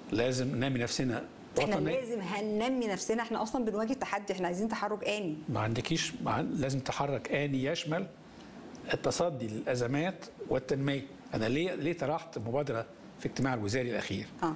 لازم ننمي نفسنا احنا وطنيا لازم هننمي نفسنا احنا اصلا بنواجه تحدي احنا عايزين تحرك اني ما عندكيش ما عن- لازم تحرك آني يشمل التصدي للأزمات والتنمية أنا ليه ليه طرحت مبادرة في اجتماع الوزاري الأخير اه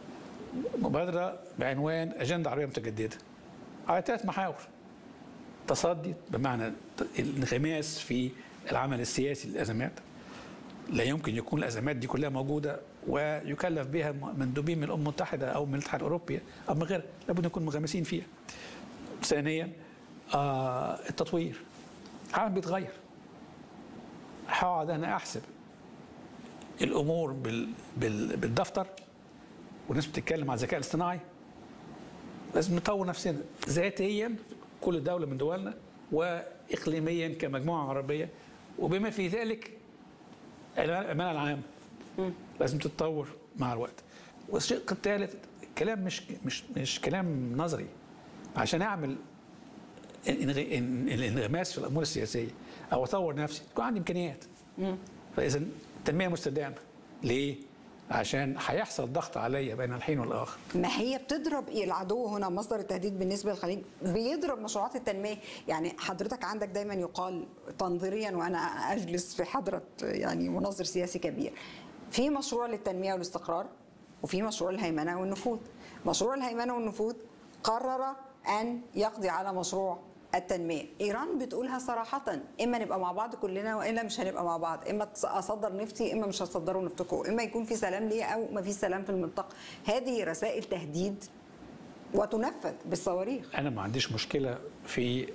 مبادرة بعنوان أجندة عربية متجددة على ثلاث محاور تصدي بمعنى الانغماس في العمل السياسي للأزمات لا يمكن يكون الأزمات دي كلها موجودة ويكلف بها مندوبين من الأمم المتحدة أو من الاتحاد الأوروبي أو من غيرها لابد نكون منغمسين فيها ثانيا آه التطوير العالم بيتغير هقعد أنا أحسب الأمور بال بال بالدفتر والناس بتتكلم عن الذكاء الاصطناعي لازم نطور نفسنا ذاتيا كل دولة من دولنا وإقليميا كمجموعة عربية وبما في ذلك الأمانة العامة لازم تتطور مع الوقت والشق الثالث الكلام مش مش مش كلام نظري عشان أعمل الانغ- الانغماس في الأمور السياسية أو أطور نفسي تكون عندي إمكانيات فإذا التنمية مستدامة ليه؟ عشان هيحصل ضغط عليا بين الحين والآخر ما هي بتضرب إيه العدو هنا مصدر التهديد بالنسبه للخليج بيضرب مشروعات التنميه يعني حضرتك عندك دايما يقال تنظيريا وانا اجلس في حضره يعني منظر سياسي كبير في مشروع للتنميه والاستقرار وفي مشروع الهيمنه والنفوذ مشروع الهيمنه والنفوذ قرر ان يقضي على مشروع التنميه ايران بتقولها صراحه اما نبقى مع بعض كلنا والا مش هنبقى مع بعض اما اصدر نفتي اما مش هتصدروا نفتكم اما يكون في سلام ليا او ما فيش سلام في المنطقه هذه رسائل تهديد وتنفذ بالصواريخ أنا ما عنديش مشكلة في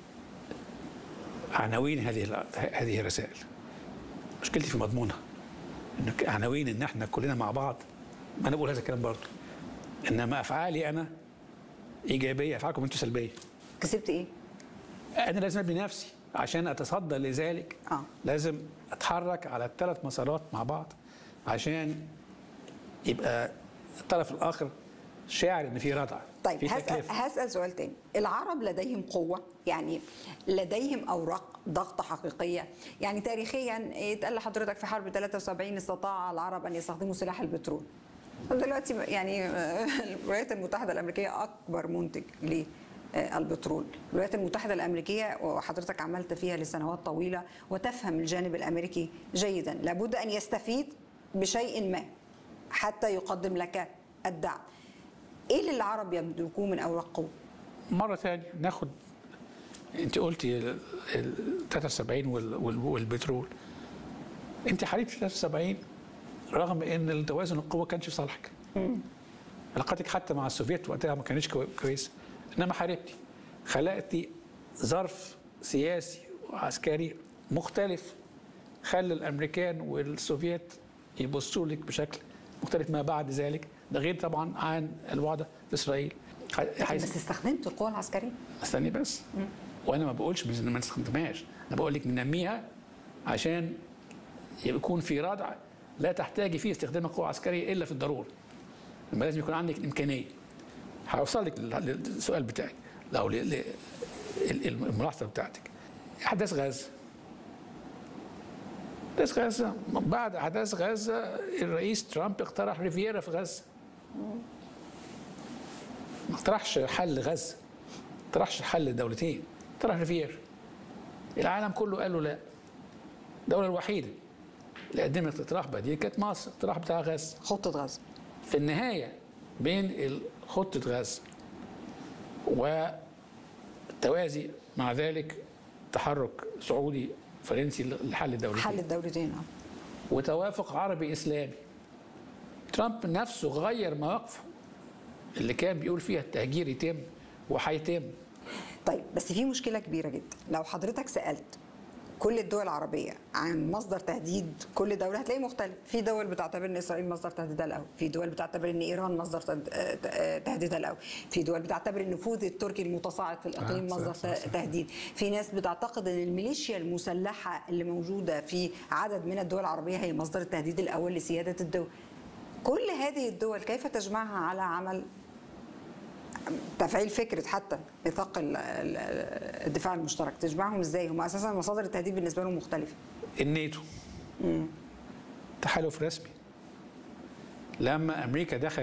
عناوين هذه ال- هذه الرسائل مشكلتي في مضمونها إن عناوين إن إحنا كلنا مع بعض ما أنا بقول هذا الكلام برضه إنما أفعالي أنا إيجابية أفعالكم أنتم سلبية كسبت ايه؟ انا لازم ابني نفسي عشان اتصدى لذلك آه. لازم اتحرك على الثلاث مسارات مع بعض عشان يبقى الطرف الاخر شاعر ان في ردع طيب في هسأل, تكلفه هسأل سؤال تاني العرب لديهم قوة يعني لديهم أوراق ضغط حقيقية يعني تاريخيا اتقال لحضرتك في حرب 73 استطاع العرب أن يستخدموا سلاح البترول دلوقتي يعني الولايات المتحدة الأمريكية أكبر منتج للبترول الولايات المتحدة الأمريكية وحضرتك عملت فيها لسنوات طويلة وتفهم الجانب الأمريكي جيدا لابد أن يستفيد بشيء ما حتى يقدم لك الدعم ايه اللي العرب يملكوه من اوراق قوه؟ مره ثانيه ناخد انت قلتي ال- ال 73 وال- وال- والبترول انت حاربت في 73 رغم ان التوازن القوه كانش في صالحك علاقتك حتى مع السوفيت وقتها ما كانتش كوي- كويسه انما حاربتي خلقتي ظرف سياسي وعسكري مختلف خلى الامريكان والسوفيت يبصوا لك بشكل مختلف ما بعد ذلك ده غير طبعا عن الوضع في اسرائيل ح- بس استخدمت القوة العسكرية استني بس وانا ما بقولش بس إن ما نستخدمهاش انا بقول لك ننميها عشان يكون في ردع لا تحتاجي فيه استخدام القوة العسكرية الا في الضرورة لما لازم يكون عندك الامكانية هوصل لك لل- للسؤال بتاعك لو ل- ل- ال- الملاحظة بتاعتك احداث غزة احداث غزة بعد احداث غزة الرئيس ترامب اقترح ريفيرا في غزة ما اقترحش حل غزة ما اقترحش حل دولتين اقترح ريفير العالم كله قال له لا الدولة الوحيدة اللي قدمت اقتراح بديل كانت مصر الاقتراح بتاع غزة خطة غزة في النهاية بين ال- خطة غزة والتوازي مع ذلك تحرك سعودي فرنسي لحل الدولتين حل الدولتين آه. وتوافق عربي اسلامي ترامب نفسه غير مواقفه اللي كان بيقول فيها التهجير يتم وهيتم طيب بس في مشكلة كبيرة جدا لو حضرتك سألت كل الدول العربية عن مصدر تهديد كل دولة هتلاقي مختلف في دول بتعتبر ان اسرائيل مصدر تهديدها الاول في دول بتعتبر ان ايران مصدر تهد- آه، آه، تهديدها الاول في دول بتعتبر النفوذ التركي المتصاعد في الاقليم آه، صح، مصدر صح، صح. تهديد في ناس بتعتقد ان الميليشيا المسلحة اللي موجودة في عدد من الدول العربية هي مصدر التهديد الاول لسيادة الدول كل هذه الدول كيف تجمعها على عمل تفعيل فكره حتى ميثاق ال- ال- الدفاع المشترك تجمعهم ازاي هم اساسا مصادر التهديد بالنسبه لهم مختلفه الناتو تحالف رسمي لما امريكا دخلت